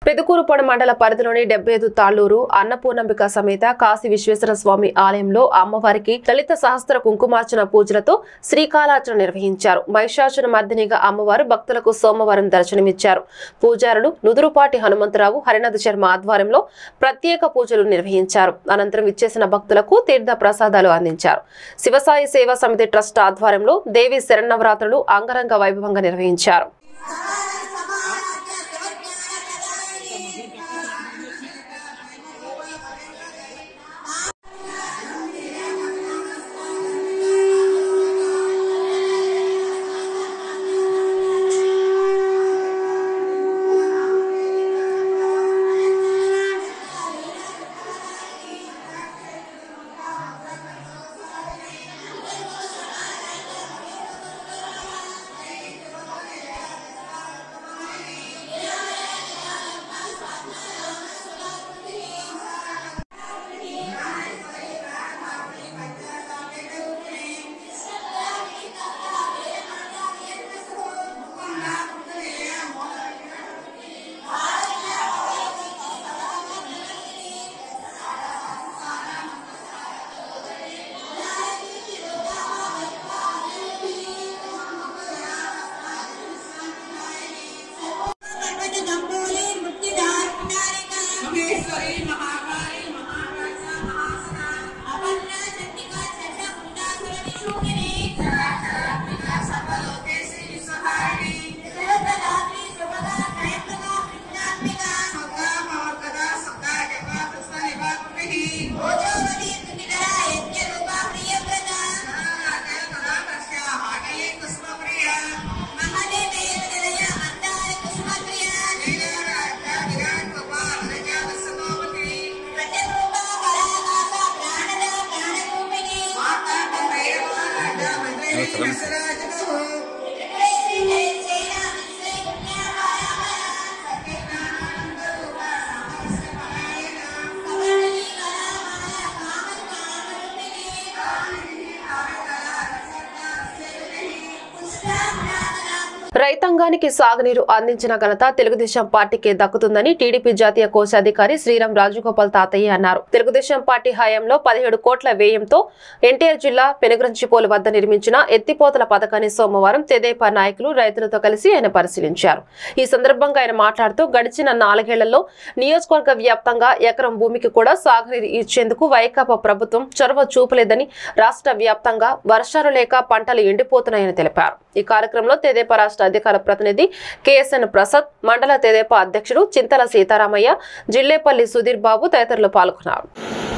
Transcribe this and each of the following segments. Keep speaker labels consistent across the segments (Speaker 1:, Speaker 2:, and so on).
Speaker 1: పెదుకూరుపొడ మండల పరిధిలోని డెబ్బై ఐదు తాళ్లూరు అన్నపూర్ణంబిక సమేత కాశీ విశ్వేశ్వర స్వామి ఆలయంలో అమ్మవారికి లలిత సహస్ర కుంకుమార్చన పూజలతో శ్రీకాలార్చన నిర్వహించారు మహిషాసుర మర్దినిగా అమ్మవారు భక్తులకు సోమవారం దర్శనమిచ్చారు పూజారులు నుదురుపాటి హనుమంతరావు హరినాథ శర్మ ఆధ్వర్యంలో ప్రత్యేక పూజలు నిర్వహించారు అనంతరం ఇచ్చేసిన భక్తులకు తీర్థ ప్రసాదాలు అందించారు శివసాయి సేవా సమితి ట్రస్ట్ ఆధ్వర్యంలో దేవి శరణవరాత్రులు అంగరంగ వైభవంగా నిర్వహించారు
Speaker 2: మహేశ్వరి మహాకాళి మహాకాళ మహాసన అపర్ణ చండికా చండ కుండాసుర విషూకిని సర్వలోకేశి విశ్వహారిణి శుభదాత్రి శుభదా ప్రయత్నగా కృష్ణాత్మిక సదా మహోత్తదా సదా జపా కృష్ణ నివాకుమిహి భోజోవతి తునికరా యజ్ఞ రూపా ప్రియవ్రత సదా కస్య హాగయే కుసుమ ప్రియ మహాదేవే నిలయ అందార కుసుమ ప్రియ విరాట్ గోపాల్ రజాత సమావతి ప్రజరూపా వరానాథ ప్రాణద ప్రాణరూపిణి మాతా తండ్రైవ రాజా మంత్రి విశ్వరాజగో శ్రీ జయ జయ శ్రీ పుణ్యవాయ సత్యనారాయణ రూపా సమస్తమాయన కమలీ కళామాయ కామ కామరూపిణి కామిని కామికళ రసజ్ఞ సేవిని పుష్పమ్రాతన
Speaker 1: రైతాంగానికి సాగునీరు అందించిన ఘనత తెలుగుదేశం పార్టీకే దక్కుతుందని టీడీపీ జాతీయ కోశాధికారి శ్రీరామ్ రాజగోపాల్ తాతయ్య అన్నారు తెలుగుదేశం పార్టీ హయాంలో పదిహేడు కోట్ల వ్యయంతో ఎన్టీఆర్ జిల్లా పెనుగంచిపోలు వద్ద నిర్మించిన ఎత్తిపోతల పథకాన్ని సోమవారం తెదేపా నాయకులు రైతులతో కలిసి ఆయన పరిశీలించారు ఈ సందర్భంగా ఆయన మాట్లాడుతూ గడిచిన నాలుగేళ్లలో నియోజకవర్గ వ్యాప్తంగా ఎకరం భూమికి కూడా సాగునీరు ఇచ్చేందుకు వైకాపా ప్రభుత్వం చొరవ చూపలేదని రాష్ట్ర వ్యాప్తంగా వర్షాలు లేక పంటలు ఎండిపోతున్నాయని తెలిపారు ఈ కార్యక్రమంలో తెదేపా రాష్ట్ర అధికార ప్రతినిధి కెఎస్ఎన్ ప్రసాద్ మండల తెదేపా అధ్యక్షుడు చింతల సీతారామయ్య జిల్లేపల్లి సుధీర్ బాబు తదితరులు పాల్గొన్నారు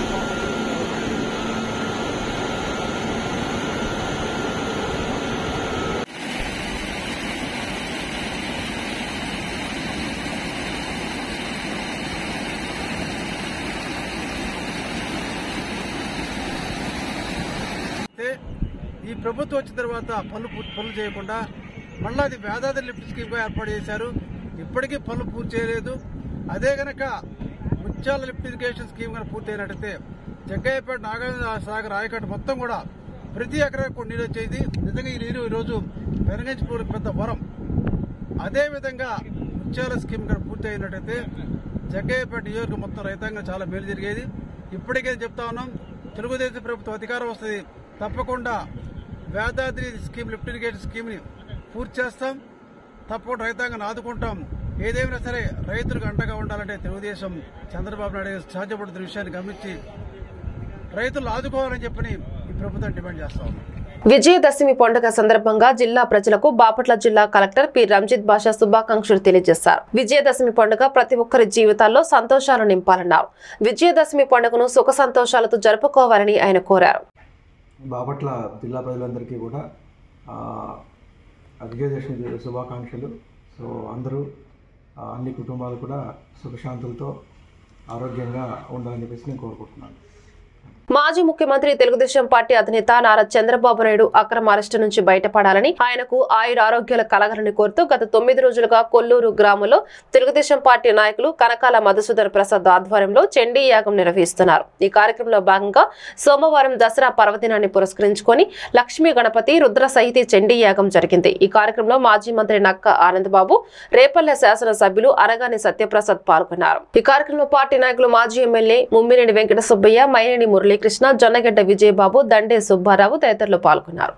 Speaker 3: అయితే ఈ ప్రభుత్వం వచ్చిన తర్వాత పనులు పూర్తి పనులు చేయకుండా మళ్ళీ అది వేదాది లిఫ్ట్ స్కీమ్గా ఏర్పాటు చేశారు ఇప్పటికీ పనులు పూర్తి చేయలేదు అదే గనక ముత్యాల లిఫ్ట్ ఇరిగేషన్ స్కీమ్ కనుక పూర్తి అయినట్టయితే జగ్గయ్యపేట నాగార్జున సాగర్ ఆయకట్టు మొత్తం కూడా ప్రతి ఎకరా కూడా నీరు వచ్చేది నిజంగా ఈ నీరు ఈరోజు పెనగించిపోవడం పెద్ద వరం అదే విధంగా ముత్యాల స్కీమ్ కనుక పూర్తి అయినట్టయితే జగ్గయ్యపేట నియోజకవర్గం మొత్తం రైతాంగం చాలా మేలు జరిగేది ఇప్పటికే చెప్తా ఉన్నాం తెలుగుదేశం ప్రభుత్వం అధికారం వస్తుంది తప్పకుండా వేదాద్రి స్కీమ్ లిఫ్ట్ ఇరిగేషన్ స్కీమ్ని పూర్తి చేస్తాం తప్పకుండా రైతాంగాన్ని ఆదుకుంటాం ఏదేమైనా సరే రైతులకు అండగా ఉండాలంటే తెలుగుదేశం చంద్రబాబు నాయుడు గారు సాధ్యపడుతున్న విషయాన్ని గమనించి రైతులు ఆదుకోవాలని చెప్పని ఈ ప్రభుత్వం డిమాండ్ చేస్తా ఉన్నాం
Speaker 1: విజయదశమి పండుగ సందర్భంగా జిల్లా ప్రజలకు బాపట్ల జిల్లా కలెక్టర్ పి రంజిత్ బాషా శుభాకాంక్షలు తెలియజేశారు విజయదశమి పండుగ ప్రతి ఒక్కరి జీవితాల్లో సంతోషాలు నింపాలన్నారు విజయదశమి పండుగను సుఖ సంతోషాలతో జరుపుకోవాలని ఆయన కోరారు
Speaker 4: బాపట్ల జిల్లా ప్రజలందరికీ కూడా ఆ, విజయదశమి శుభాకాంక్షలు సో అందరూ ఆ, అన్ని కుటుంబాలు కూడా సుఖశాంతులతో ఆరోగ్యంగా ఉండాలని చెప్పేసి నేను కోరుకుంటున్నాను
Speaker 1: మాజీ ముఖ్యమంత్రి తెలుగుదేశం పార్టీ అధినేత నారా చంద్రబాబు నాయుడు అక్రమ అరెస్టు నుంచి బయటపడాలని ఆయనకు ఆయుర ఆరోగ్యాలు కలగాలని కోరుతూ గత తొమ్మిది రోజులుగా కొల్లూరు గ్రామంలో తెలుగుదేశం పార్టీ నాయకులు కనకాల మధుసూదన్ ప్రసాద్ ఆధ్వర్యంలో చండీ యాగం నిర్వహిస్తున్నారు ఈ కార్యక్రమంలో భాగంగా సోమవారం దసరా పర్వదినాన్ని పురస్కరించుకొని లక్ష్మీ గణపతి రుద్ర సహితి చండీ యాగం జరిగింది ఈ కార్యక్రమంలో మాజీ మంత్రి నక్క ఆనందబాబు రేపల్లె శాసనసభ్యులు అనగాని సత్యప్రసాద్ పాల్గొన్నారు ఈ కార్యక్రమంలో పార్టీ నాయకులు మాజీ ఎమ్మెల్యే ముమ్మినేని వెంకట సుబ్బయ్య మైనేని మురళీకృష్ణ జొన్నగడ్డ విజయబాబు దండే సుబ్బారావు తదితరులు పాల్గొన్నారు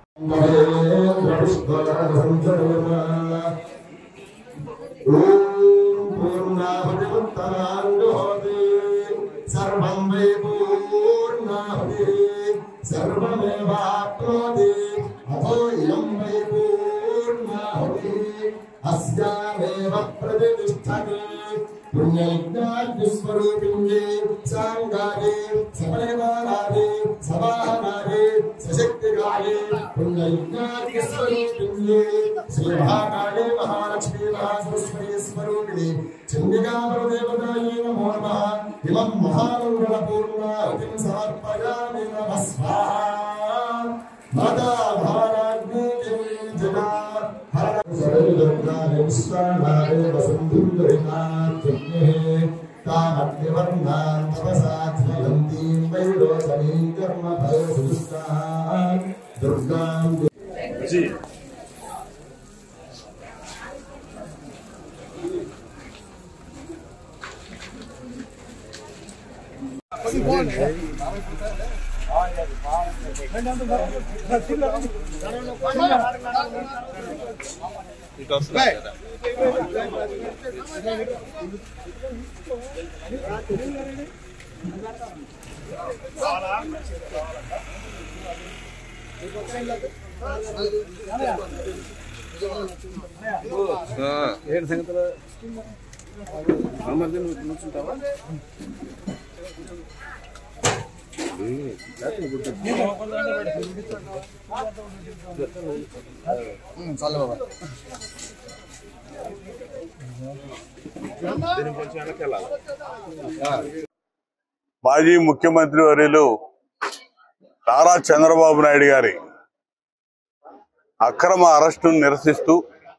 Speaker 5: సర్వం వై పూర్ణాహుతి సర్వమేవాప్నోతి అథో ఇయం వై పూర్ణాహుతి అస్యామేవ ప్రతిష్టతి పుణ్యజ్ఞాగ్నిస్వరూపిణ్యే సాంగారే సమయమానారే సమాహనారే సశక్తిగారే పుణ్యజ్ఞాగ్నిస్వరూపిణ్యే శ్రీ మహాకాళే మహాలక్ష్మీ మహాసరస్వతి స్వరూపిణి చండికాపరదేవతాయే నమో నమః ఇమం మహామంగళపూర్ణాహుతిం సమర్పయామి నమః స్వాహా మాతా భారాగ్ని జగా సర్వదుర్గాని విశ్వానారే వసంతుం దరినాత్మ్యే తామగ్నివర్ణాన్ తపసాధ్వయంతీం వైరోచనీం కర్మ ఫలసుదుష్టాన్ దుర్గాం
Speaker 6: మాజీ ముఖ్యమంత్రి వర్యులు నారా చంద్రబాబు నాయుడు గారి అక్రమ అరెస్టును నిరసిస్తూ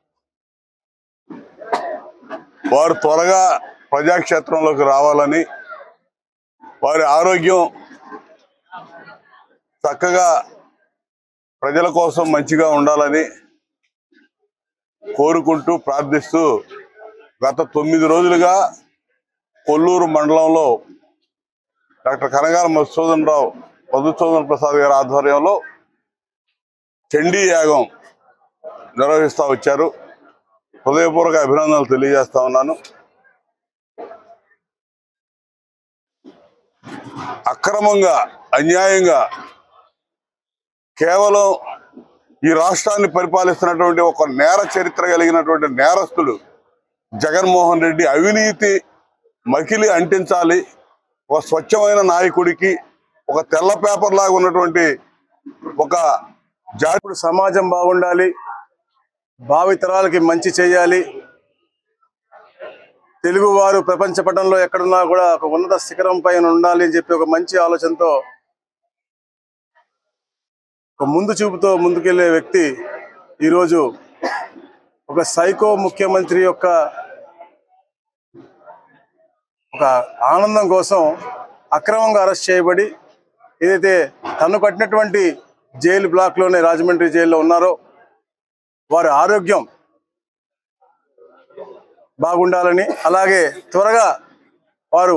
Speaker 6: వారు త్వరగా ప్రజాక్షేత్రంలోకి రావాలని వారి ఆరోగ్యం చక్కగా ప్రజల కోసం మంచిగా ఉండాలని కోరుకుంటూ ప్రార్థిస్తూ గత తొమ్మిది రోజులుగా కొల్లూరు మండలంలో డాక్టర్ కనగాల మధుసూదన్ రావు మధుసూదన్ ప్రసాద్ గారి ఆధ్వర్యంలో చండీ యాగం నిర్వహిస్తూ వచ్చారు హృదయపూర్వక అభినందనలు తెలియజేస్తా ఉన్నాను అక్రమంగా అన్యాయంగా కేవలం ఈ రాష్ట్రాన్ని పరిపాలిస్తున్నటువంటి ఒక నేర చరిత్ర కలిగినటువంటి నేరస్తుడు జగన్మోహన్ రెడ్డి అవినీతి మకిలి అంటించాలి ఒక స్వచ్ఛమైన నాయకుడికి ఒక తెల్ల పేపర్ లాగా ఉన్నటువంటి ఒక జాతి
Speaker 7: ఇప్పుడు సమాజం బాగుండాలి భావి తరాలకి మంచి చేయాలి తెలుగు వారు ప్రపంచ పటంలో ఎక్కడున్నా కూడా ఒక ఉన్నత శిఖరం పైన ఉండాలి అని చెప్పి ఒక మంచి ఆలోచనతో ఒక ముందు చూపుతో ముందుకెళ్లే వ్యక్తి ఈరోజు ఒక సైకో ముఖ్యమంత్రి యొక్క ఒక ఆనందం కోసం అక్రమంగా అరెస్ట్ చేయబడి ఏదైతే తను కట్టినటువంటి జైలు బ్లాక్లోనే రాజమండ్రి జైల్లో ఉన్నారో వారి ఆరోగ్యం బాగుండాలని అలాగే త్వరగా వారు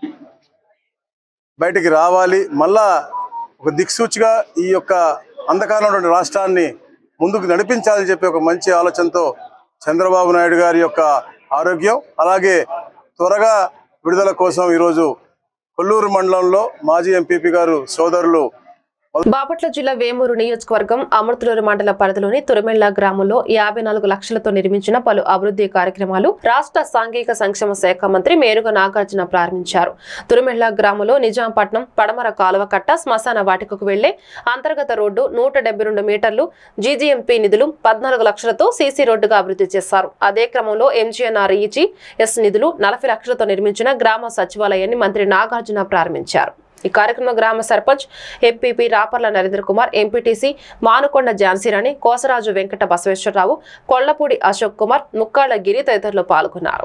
Speaker 7: బయటికి రావాలి మళ్ళా ఒక దిక్సూచిగా ఈ యొక్క అంధకారంలో ఉన్నటువంటి రాష్ట్రాన్ని ముందుకు నడిపించాలని చెప్పి ఒక మంచి ఆలోచనతో చంద్రబాబు నాయుడు గారి యొక్క ఆరోగ్యం అలాగే త్వరగా విడుదల కోసం ఈరోజు కొల్లూరు మండలంలో మాజీ ఎంపీపీ గారు సోదరులు
Speaker 1: బాపట్ల జిల్లా వేమూరు నియోజకవర్గం అమృతలూరు మండల పరిధిలోని తురమెళ్ల గ్రామంలో యాభై నాలుగు లక్షలతో నిర్మించిన పలు అభివృద్ధి కార్యక్రమాలు రాష్ట్ర సాంఘిక సంక్షేమ శాఖ మంత్రి మేరుగ నాగార్జున ప్రారంభించారు తురమెళ్ల గ్రామంలో నిజాంపట్నం పడమర కాలువ కట్ట శ్మశాన వాటికకు వెళ్లే అంతర్గత రోడ్డు నూట డెబ్బై రెండు మీటర్లు జీజీఎంపీ నిధులు పద్నాలుగు లక్షలతో సీసీ రోడ్డుగా అభివృద్ధి చేశారు అదే క్రమంలో ఎంజీఎన్ఆర్ఈజీ ఎస్ నిధులు నలభై లక్షలతో నిర్మించిన గ్రామ సచివాలయాన్ని మంత్రి నాగార్జున ప్రారంభించారు ఈ కార్యక్రమంలో గ్రామ సర్పంచ్ ఎంపీపీ రాపర్ల నరేంద్ర కుమార్ ఎంపీటీసీ మానుకొండ ఝాన్సీరాణి కోసరాజు వెంకట బసవేశ్వరరావు కొళ్లపూడి అశోక్ కుమార్ ముక్కాళ్ల గిరి తదితరులు పాల్గొన్నారు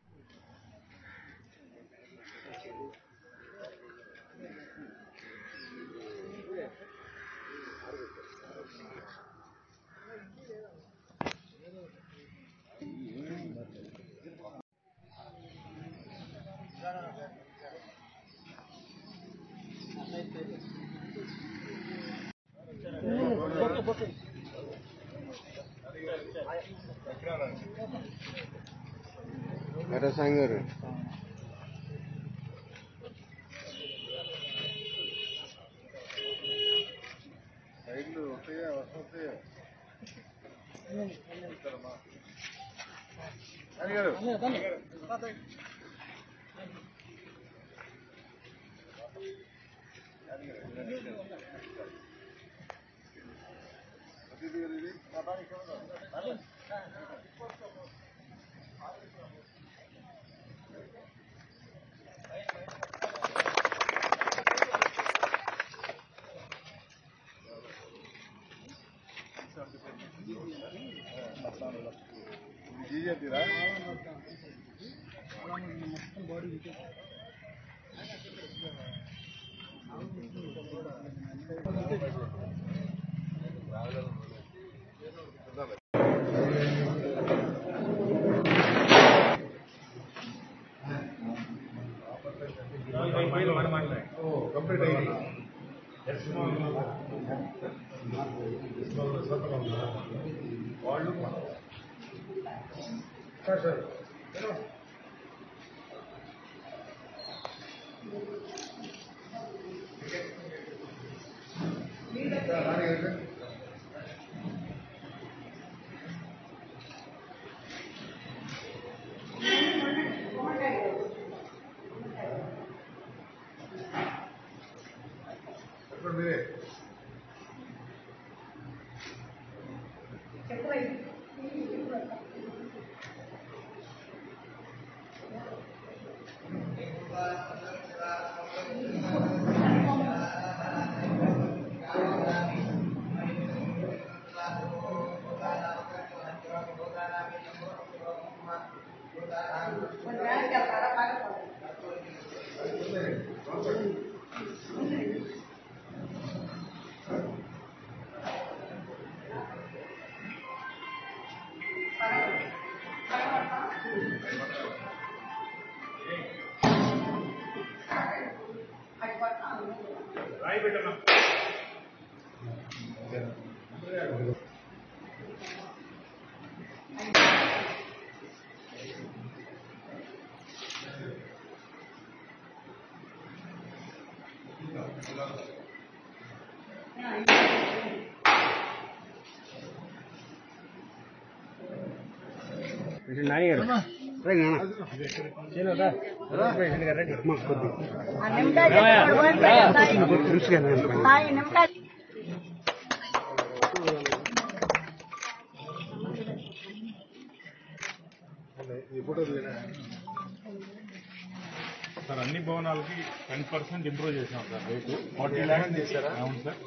Speaker 8: సార్ అన్ని భవనాలకి టెన్ పర్సెంట్ ఇంప్రూవ్ చేసాం సార్ రేటు ఫార్టీ ల్యాక్స్ చేశారా అవును సార్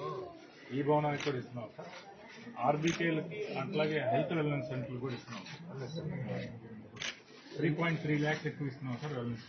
Speaker 8: ఈ భవనానికి కూడా ఇస్తున్నాం సార్ ఆర్బీకేలకి అట్లాగే హెల్త్ వెల్నెస్ సెంటర్లు కూడా ఇస్తున్నాం sir three point three lakhs ఎక్కువ ఇస్తున్నాం సార్ వెల్నెస్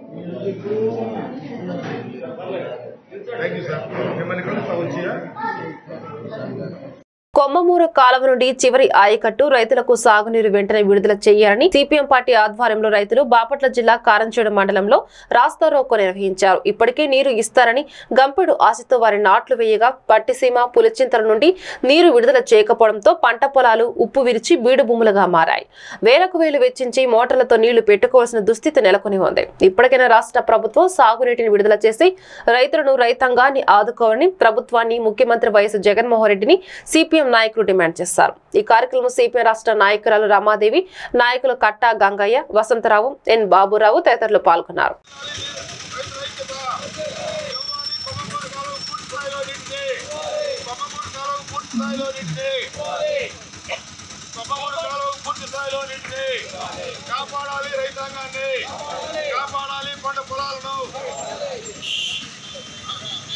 Speaker 1: కొమ్మమూర కాలువ నుండి చివరి ఆయకట్టు రైతులకు సాగునీరు వెంటనే విడుదల చేయాలని సిపిఎం పార్టీ ఆధ్వర్యంలో రైతులు బాపట్ల జిల్లా కారంచేడు మండలంలో రాస్తా రోకో నిర్వహించారు ఇప్పటికే నీరు ఇస్తారని గంపెడు ఆశతో వారి నాట్లు వేయగా పట్టిసీమ పులిచింతల నుండి నీరు విడుదల చేయకపోవడంతో పంట పొలాలు ఉప్పు విరిచి బీడు భూములుగా మారాయి వేలకు వేలు వెచ్చించి మోటార్లతో నీళ్లు పెట్టుకోవాల్సిన దుస్థితి నెలకొని ఉంది ఇప్పటికైనా రాష్ట్ర ప్రభుత్వం సాగునీటిని విడుదల చేసి రైతులను రైతాంగాన్ని ఆదుకోవాలని ప్రభుత్వాన్ని ముఖ్యమంత్రి వైఎస్ జగన్మోహన్ రెడ్డిని సిపిఎం నాయకులు డిమాండ్ చేశారు ఈ కార్యక్రమం సిపిఎం రాష్ట్ర నాయకురాలు రమాదేవి నాయకులు కట్టా గంగయ్య వసంతరావు ఎన్ బాబురావు తదితరులు పాల్గొన్నారు
Speaker 9: కాపాడాలి రైతాంగాన్ని కాపాడాలి పంట పొలాలను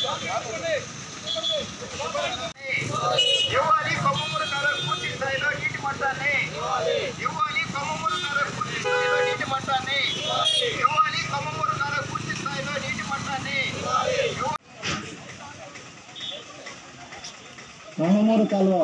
Speaker 2: ఇవ్వాలి కొమ్మూరు నగర పూర్తి స్థాయిలో నీటి మట్టాన్ని ఇవ్వాలి కొమ్మూరు నగర పూర్తి స్థాయిలో నీటి మట్టాన్ని ఇవ్వాలి కొమ్మూరు నగర పూర్తి స్థాయిలో నీటి మట్టాన్ని
Speaker 5: రామమూరు కాలువ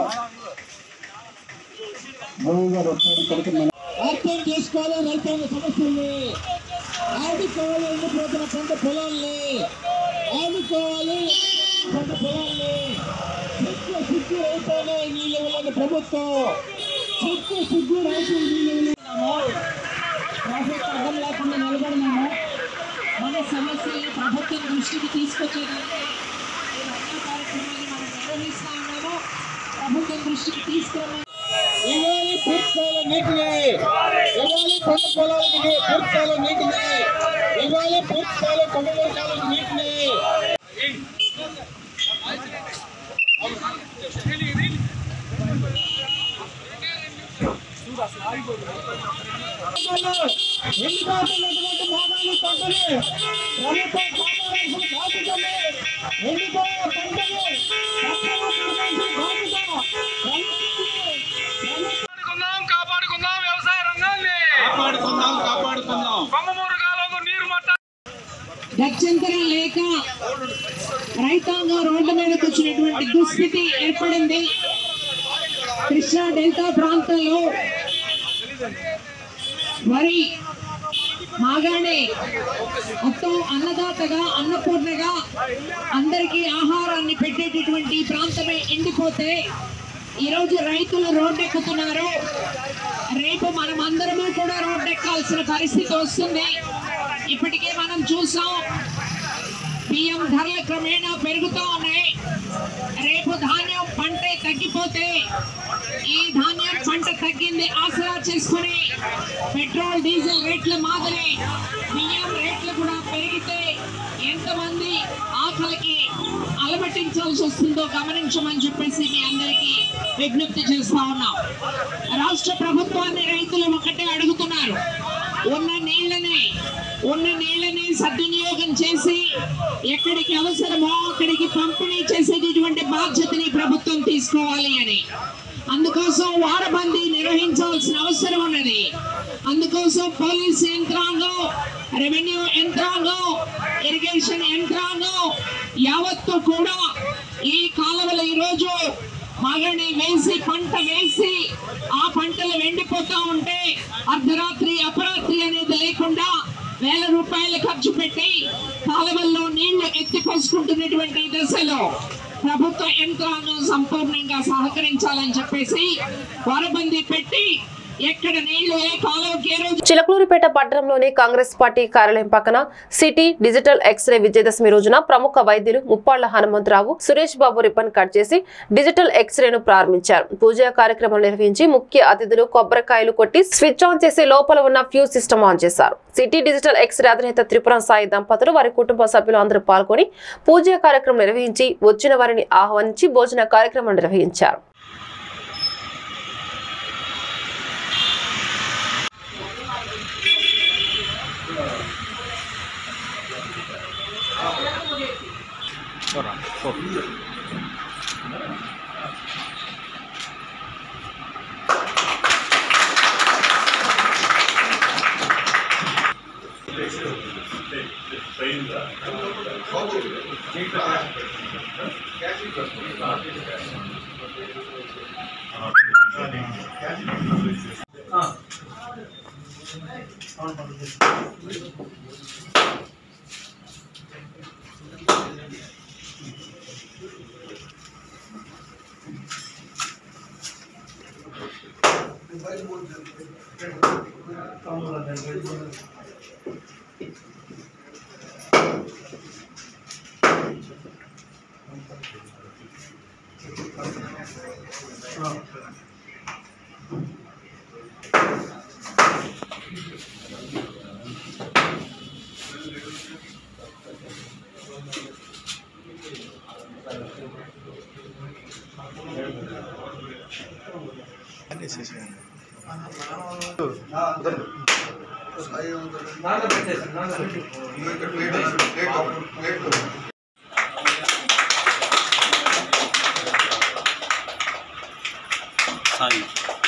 Speaker 5: బాబు గారు ఒకసారి పడుతున్నారు అర్థం చేసుకోవాలి రైతాంగ సమస్యల్ని ఆదుకోవాలి ఎండిపోతున్న పంట పొలాల్ని ఆదుకోవాలి పంట పొలాల్ని సిగ్గు సిగ్గు రైతాంగా నీళ్ళు ఇవ్వాలని ప్రభుత్వం సిగ్గు సిగ్గు రైతులు నీళ్ళు ట్రాఫిక్ అర్థం లేకుండా నిలబడినాము మన సమస్యలు ప్రభుత్వం దృష్టికి తీసుకొచ్చేదానికి ఈ ధర్నా కార్యక్రమాన్ని మనం నిర్వహిస్తా ఉన్నాము ప్రభుత్వం దృష్టికి తీసుకురావాలి ఇవాళ పూర్తిస్థాయిలో నీటిని ఇవాళ పంట పొలాలకి పూర్తిస్థాయిలో నీటిని ఇవాళ పూర్తిస్థాయిలో కొమ్మూరకాలకు నీటిని ఎండిపోతున్నటువంటి భాగాలు పంటని ప్రభుత్వం కాపాడాల్సిన బాధ్యతని ఎండిపోయే పంటని రక్షణ కాపాడాల్సిన బాధ్యత
Speaker 2: కాపాడుకుందాం వ్యవసాయ రంగాన్ని
Speaker 3: కాపాడుకుందాం కాపాడుకుందాం
Speaker 2: కొమ్మూరు కాలంలో నీరు మట్ట
Speaker 9: గత్యంతరం లేక రైతాంగం రోడ్డు మీదకి వచ్చినటువంటి దుస్థితి ఏర్పడింది కృష్ణా డెల్టా ప్రాంతంలో వరి మాగానే మొత్తం అన్నదాతగా అన్నపూర్ణగా అందరికీ ఆహారాన్ని పెట్టేటటువంటి ఈ ప్రాంతమే ఎండిపోతే ఈరోజు రైతులు రోడ్డెక్కుతున్నారు రేపు మనం అందరము కూడా రోడ్డెక్కాల్సిన పరిస్థితి వస్తుంది ఇప్పటికే మనం చూసాం బియ్యం ధరలు క్రమేణా పెరుగుతూ ఉన్నాయి రేపు ధాన్యం పంట తగ్గిపోతే ఈ ధాన్యం పంట తగ్గింది ఆసరా చేసుకుని పెట్రోల్ డీజిల్ రేట్ల మాదిరి బియ్యం రేట్లు కూడా పెరిగితే ఎంతమంది ఆకలికి అలమటించాల్సి వస్తుందో గమనించమని చెప్పేసి మీ అందరికీ విజ్ఞప్తి చేస్తా ఉన్నాం రాష్ట్ర ప్రభుత్వాన్ని రైతులు ఒకటే అడుగుతున్నారు ఉన్న నీళ్ళని ఉన్న నీళ్ళని సద్వినియోగం చేసి ఎక్కడికి అవసరమో అక్కడికి పంపిణీ చేసేటటువంటి బాధ్యతని ప్రభుత్వం తీసుకోవాలి అని అందుకోసం వారబందీ నిర్వహించాల్సిన అవసరం ఉన్నది అందుకోసం పోలీస్ యంత్రాంగం రెవెన్యూ యంత్రాంగం ఇరిగేషన్ యంత్రాంగం యావత్తు కూడా ఈ కాలువలు ఈరోజు మగని వేసి పంట వేసి ఆ పంటలు ఎండిపోతా ఉంటే అర్ధరాత్రి అపరాత్రి అనేది లేకుండా వేల రూపాయలు ఖర్చు పెట్టి కాలువల్లో నీళ్లు ఎత్తిపోసుకుంటున్నటువంటి దశలో ప్రభుత్వ యంత్రాంగం సంపూర్ణంగా సహకరించాలని చెప్పేసి వరబందీ పెట్టి ఎక్కడ నీళ్లు ఏ కాలువకి ఏ రోజు
Speaker 1: చిలకలూరిపేట పట్టణంలోని కాంగ్రెస్ పార్టీ కార్యాలయం పక్కన సిటీ డిజిటల్ ఎక్స్రే విజయదశమి రోజున ప్రముఖ వైద్యులు ముప్పాళ్ల హనుమంతరావు సురేష్ బాబు రిబ్బన్ కట్ చేసి డిజిటల్ ఎక్స్రేను ప్రారంభించారు పూజా కార్యక్రమం నిర్వహించి ముఖ్య అతిథులు కొబ్బరికాయలు కొట్టి స్విచ్ ఆన్ చేసి లోపల ఉన్న ఫ్యూజ్ సిస్టమ్ ఆన్ చేశారు సిటీ డిజిటల్ ఎక్స్రే అధినేత త్రిపురం సాయి దంపతులు వారి కుటుంబ సభ్యులు అందరూ పాల్గొని పూజా కార్యక్రమం నిర్వహించి వచ్చిన వారిని ఆహ్వానించి భోజన కార్యక్రమం నిర్వహించారు
Speaker 10: సాయి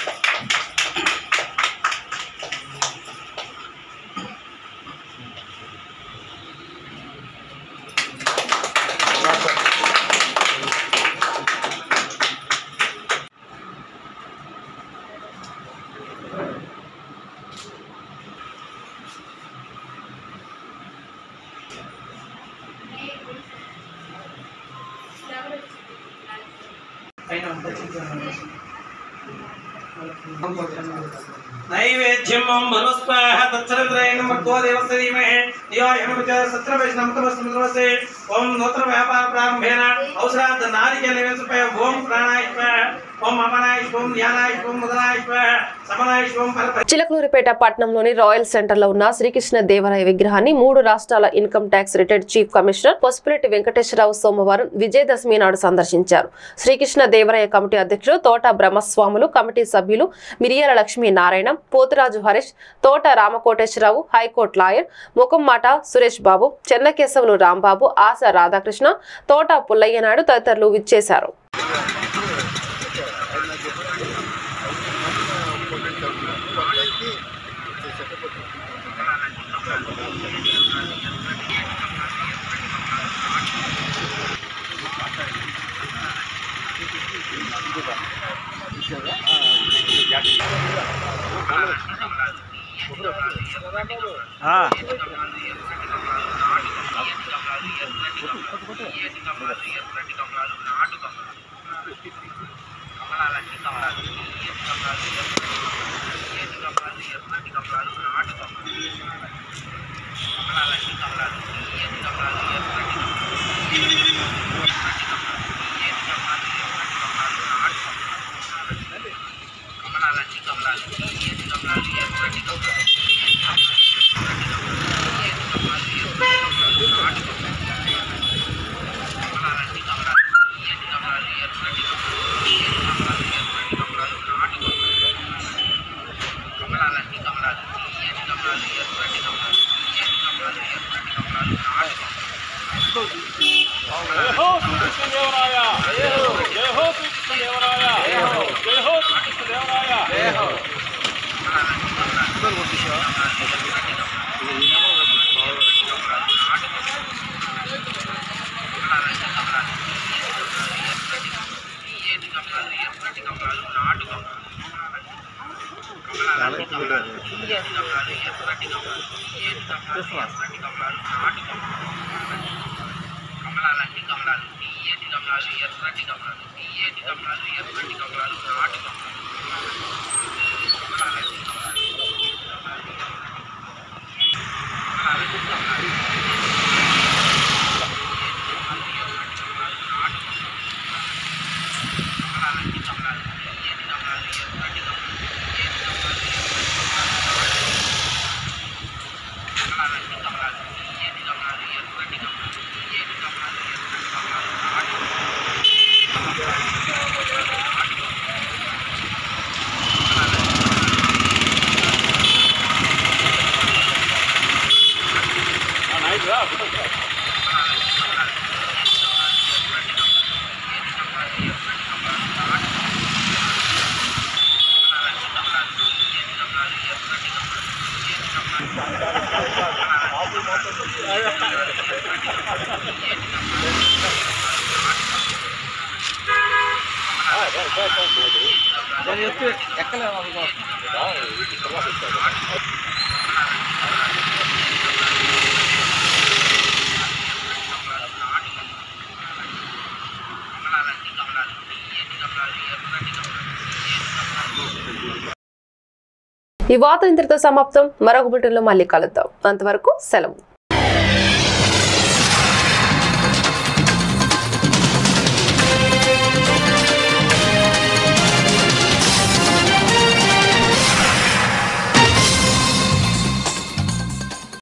Speaker 11: నైవేద్యం ఓం భర్వస్వాహ తచ్చరంద్రాయ నమో దేవస్య ధీమహి ధియోయం విచ సత్రవేషణం తమస్మృతమస్తే ఓం నూతన వ్యాపార ప్రారంభేన ఔషధార్థ నారికేల నివేశపై ఓం ప్రాణాయ స్వాహ ఓం అమనాయ ఓం ధ్యానాయ ఓం ముదనాయ స్వాహ సమనాయ ఓం పరప
Speaker 1: చిలకలూరిపేట పట్టణంలోని రాయల్ సెంటర్ లో ఉన్న శ్రీకృష్ణ దేవరాయ విగ్రహాన్ని మూడు రాష్ట్రాల income tax retired chief commissioner Pasupuleti Venkateswararao సోమవారం విజయదశమి నాడు సందర్శించారు శ్రీకృష్ణ దేవరాయ కమిటీ అధ్యక్షుడు తోట బ్రహ్మస్వాములు కమిటీ సభ్యులు మిరియాల లక్ష్మీ నారాయణ పోతురాజు హరీష్ తోట రామకోటేశ్వరరావు హైకోర్టు లాయర్ ముఖంమాట సురేష్ బాబు చెన్నకేశవులు రాంబాబు ఆశ రాధాకృష్ణ తోట పుల్లయ్య నాయుడు తదితరులు విచ్చేశారు ఈ వార్త ఇంతటితో సమాప్తం మరొక బులెటిన్లో మళ్ళీ కలుద్దాం అంతవరకు సెలవు